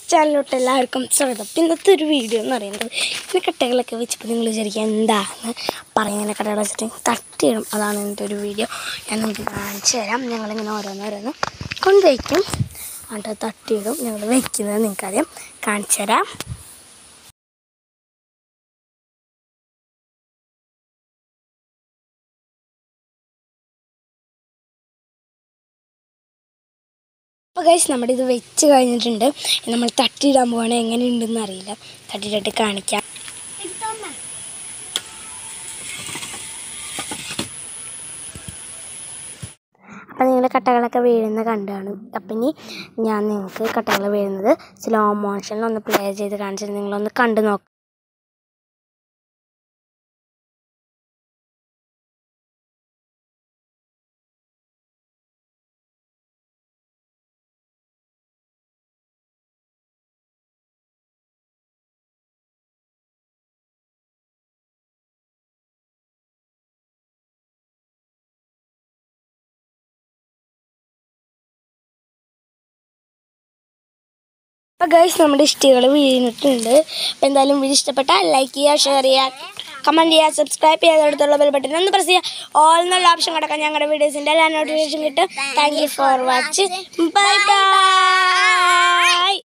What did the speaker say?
ചാനലിലോട്ട് എല്ലാവർക്കും സ്വാഗതം ഇപ്പം ഇന്നത്തെ ഒരു വീഡിയോ എന്ന് പറയുന്നത് ഇങ്ങനെ കട്ടകളൊക്കെ വെച്ചപ്പോൾ നിങ്ങൾ വിചാരിക്കുക എന്താന്ന് പറയുന്ന കട്ടകൾ വെച്ചിട്ട് തട്ടിയിടും അതാണ് എൻ്റെ ഒരു വീഡിയോ ഞാൻ നിങ്ങൾക്ക് കാണിച്ചു തരാം ഞങ്ങളിങ്ങനെ ഓരോന്നോരോന്ന് കൊണ്ടുവയ്ക്കും എന്നിട്ട് തട്ടിയിടും ഞങ്ങൾ വയ്ക്കുന്നത് നിങ്ങൾക്കാദ്യം കാണിച്ചു തരാം അപ്പോൾ കഴിച്ച് നമ്മുടെ ഇത് വെച്ച് കഴിഞ്ഞിട്ടുണ്ട് ഇനി നമ്മൾ തട്ടിയിടാൻ പോവാണ് എങ്ങനെയുണ്ടെന്ന് അറിയില്ല തട്ടിയിട്ടിട്ട് കാണിക്കാം അപ്പം നിങ്ങൾ കട്ടകളൊക്കെ വീഴുന്ന കണ്ടാണ് അപ്പം ഇനി ഞാൻ നിങ്ങൾക്ക് കട്ടകൾ വീഴുന്നത് സ്ലോ മോഷനിൽ ഒന്ന് പ്ലേ ചെയ്ത് കാണിച്ചിട്ട് നിങ്ങളൊന്ന് കണ്ടു നോക്കാം അപ്പോൾ ഗൈസ് നമ്മുടെ ഇഷ്ടികൾ വീണിട്ടുണ്ട് അപ്പോൾ എന്തായാലും വീഡിയോ ഇഷ്ടപ്പെട്ടാൽ ലൈക്ക് ചെയ്യുക ഷെയർ ചെയ്യുക കമൻറ്റ് ചെയ്യുക സബ്സ്ക്രൈബ് ചെയ്യുക അടുത്തുള്ള ബെൽ ബട്ടൺ ഒന്ന് പ്രസ് ചെയ്യുക ഓൾ എന്നുള്ള ഓപ്ഷൻ കിടക്കാൻ ഞങ്ങളുടെ വീഡിയോസിൻ്റെ എല്ലാ നോട്ടിഫിക്കേഷൻ കിട്ടും thank you for watching bye by